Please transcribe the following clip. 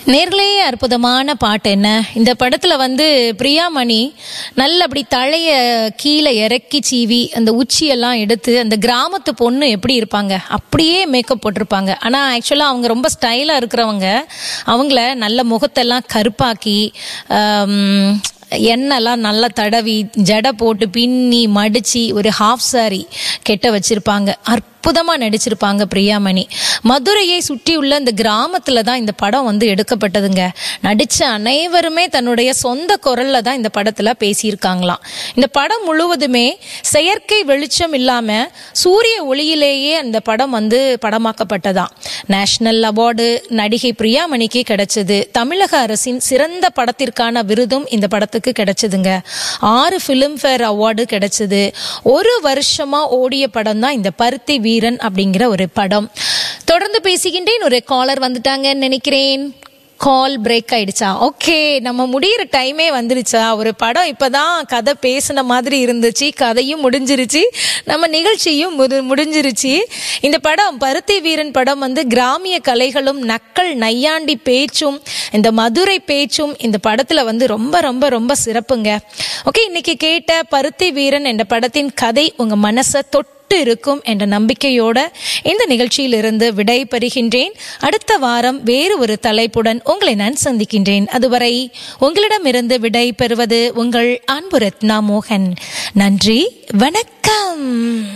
நேர்களே அற்புதமான பாட்டு என்ன இந்த படத்துல வந்து பிரியாமணி நல்ல அப்படி தலைய கீழே இறக்கி சீவி அந்த உச்சியெல்லாம் எடுத்து அந்த கிராமத்து பொண்ணு எப்படி இருப்பாங்க அப்படியே மேக்கப் போட்டிருப்பாங்க ஆனா ஆக்சுவலா அவங்க ரொம்ப ஸ்டைலா இருக்கிறவங்க அவங்கள நல்ல முகத்தெல்லாம் கருப்பாக்கி ஆம், எண்ணெய்லாம் நல்லா தடவி ஜடை போட்டு பின்னி மடிச்சு ஒரு ஹாஃப் சாரி கெட்ட வச்சிருப்பாங்க அற்புதமா நடிச்சிருப்பாங்க பிரியாமணி மதுரையை சுற்றியுள்ள இந்த கிராமத்துல தான் இந்த படம் வந்து எடுக்கப்பட்டதுங்க நடிச்ச அனைவருமே தன்னுடைய சொந்த குரல்ல தான் இந்த படத்துல பேசியிருக்காங்களாம் இந்த படம் முழுவதுமே செயற்கை வெளிச்சம் இல்லாம சூரிய ஒளியிலேயே அந்த படம் வந்து படமாக்கப்பட்டதாம் நேஷனல் அவார்டு நடிகை பிரியாமணிக்கு கிடைச்சது தமிழக அரசின் சிறந்த படத்திற்கான விருதும் இந்த படத்துக்கு கிடைச்சதுங்க ஆறு ஃபிலிம்ஃபேர் அவார்டு கிடைச்சது ஒரு வருஷமா ஓடிய படம் தான் இந்த பருத்தி வீரன் அப்படிங்கிற ஒரு படம் தொடர்ந்து பேசுகின்றேன் ஒரு காலர் வந்துட்டாங்கன்னு நினைக்கிறேன் கால் பிரேக் ஆயிடுச்சா ஓகே நம்ம முடியிற டைமே வந்துருச்சா ஒரு படம் இப்பதான் கதை பேசின மாதிரி இருந்துச்சு கதையும் முடிஞ்சிருச்சு நம்ம நிகழ்ச்சியும் முடி- முடிஞ்சிருச்சு இந்த படம் பருத்தி வீரன் படம் வந்து கிராமிய கலைகளும் நக்கல் நையாண்டி பேச்சும் இந்த மதுரை பேச்சும் இந்த படத்துல வந்து ரொம்ப ரொம்ப ரொம்ப சிறப்புங்க ஓகே இன்னைக்கு கேட்ட பருத்தி வீரன் என்ற படத்தின் கதை உங்க மனசை தொட்டு தொட்டு இருக்கும் என்ற நம்பிக்கையோட இந்த நிகழ்ச்சியிலிருந்து விடை பெறுகின்றேன் அடுத்த வாரம் வேறு ஒரு தலைப்புடன் உங்களை நான் சந்திக்கின்றேன் அதுவரை உங்களிடமிருந்து விடை பெறுவது உங்கள் அன்பு ரத்னா மோகன் நன்றி வணக்கம்